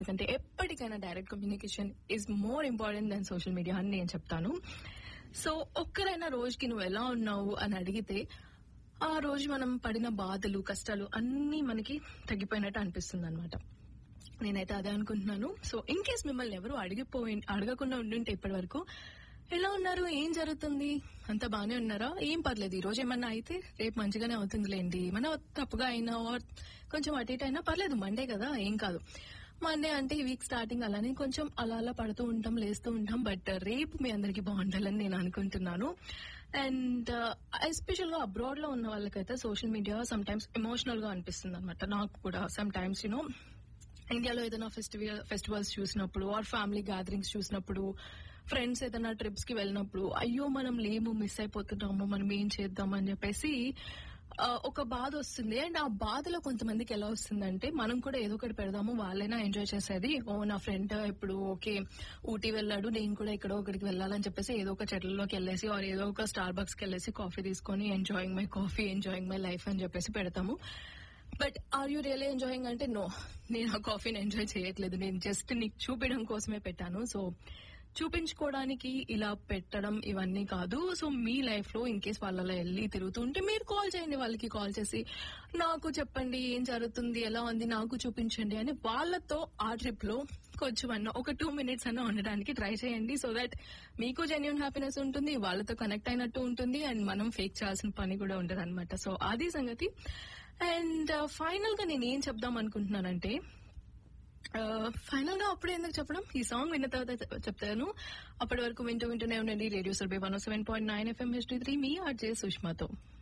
ఎందుకంటే ఎప్పటికైనా direct communication is more important than social media అని నేను చెప్తాను సో ఒక్కరైనా రోజుకి నువ్వు ఎలా ఉన్నావు అని అడిగితే ఆ రోజు మనం పడిన బాధలు కష్టాలు అన్నీ మనకి తగ్గిపోయినట్టు అనిపిస్తుంది అనమాట నేనైతే అదే అనుకుంటున్నాను సో ఇన్ కేస్ మిమ్మల్ని ఎవరు అడిగిపోయి అడగకుండా ఉండుంటే ఇప్పటి వరకు ఎలా ఉన్నారు ఏం జరుగుతుంది అంత బానే ఉన్నారా ఏం పర్లేదు ఈ రోజు ఏమన్నా అయితే రేపు మంచిగానే అవుతుందిలేండి ఏమన్నా తప్పుగా అయినా or కొంచెం అటు ఇటు అయినా పర్లేదు మండే కదా ఏం కాదు మండే అంటే ఈ వీక్ స్టార్టింగ్ అలానే కొంచెం అలా అలా పడుతూ ఉంటాం లేస్తూ ఉంటాం బట్ రేపు మీ అందరికి బాగుండాలని నేను అనుకుంటున్నాను అండ్ ఎస్పెషల్ గా అబ్రాడ్ లో ఉన్న వాళ్ళకైతే social media sometimes emotional గా అనిపిస్తుంది అనమాట నాకు కూడా సమ్ టైమ్స్ యూనో ఇండియాలో ఏదైనా ఫెస్టివల్ ఫెస్టివల్స్ చూసినప్పుడు ఆర్ ఫ్యామిలీ గ్యాదరింగ్స్ చూసినప్పుడు ఫ్రెండ్స్ ఏదైనా ట్రిప్స్ కి వెళ్ళినప్పుడు అయ్యో మనం లేము మిస్ అయిపోతున్నాము మనం ఏం చేద్దాం అని చెప్పేసి ఆ, ఒక బాధ వస్తుంది అండ్ ఆ బాధలో కొంతమందికి ఎలా వస్తుందంటే మనం కూడా ఏదో ఒకటి పెడదాము వాళ్ళైనా ఎంజాయ్ చేసేది ఓ నా ఫ్రెండ్ ఇప్పుడు ఓకే ఊటీ వెళ్ళాడు నేను కూడా ఎక్కడో ఒకటికి వెళ్ళాలని చెప్పేసి ఏదో ఒక చెట్లలోకి వెళ్ళేసి ఆర్ ఏదో ఒక స్టార్ బక్స్ కి వెళ్ళేసి కాఫీ తీసుకొని enjoying my coffee enjoying my life అని చెప్పేసి పెడతాము but are you really enjoying అంటే నో నేను ఆ కాఫీని ఎంజాయ్ చేయట్లేదు నేను జస్ట్ నీకు చూపించడం కోసమే పెట్టాను సో చూపించుకోవడానికి ఇలా పెట్టడం ఇవన్నీ కాదు సో మీ లైఫ్ లో ఇన్ కేస్ వాళ్ళలో వెళ్ళి తిరుగుతుంటే మీరు కాల్ చేయండి వాళ్ళకి కాల్ చేసి నాకు చెప్పండి ఏం జరుగుతుంది ఎలా ఉంది నాకు చూపించండి అని వాళ్ళతో ఆ ట్రిప్ లో కొంచెం అన్న ఒక టూ మినిట్స్ అన్న ఉండడానికి ట్రై చేయండి సో దట్ మీకు జెన్యున్ హ్యాపీనెస్ ఉంటుంది వాళ్ళతో కనెక్ట్ అయినట్టు ఉంటుంది అండ్ మనం ఫేక్ చేయాల్సిన పని కూడా ఉండదు అనమాట సో అది సంగతి అండ్ ఫైనల్ గా నేను ఏం చెప్దాం అనుకుంటున్నానంటే ఫైనల్ గా అప్పుడే ఎందుకు చెప్పడం ఈ సాంగ్ విన్న తర్వాత చెప్తాను అప్పటి వరకు వింటూ వింటూనే ఉండండి రేడియో సర్బే one seven point nine FM H three మీ ఆర్జే సుష్మాతో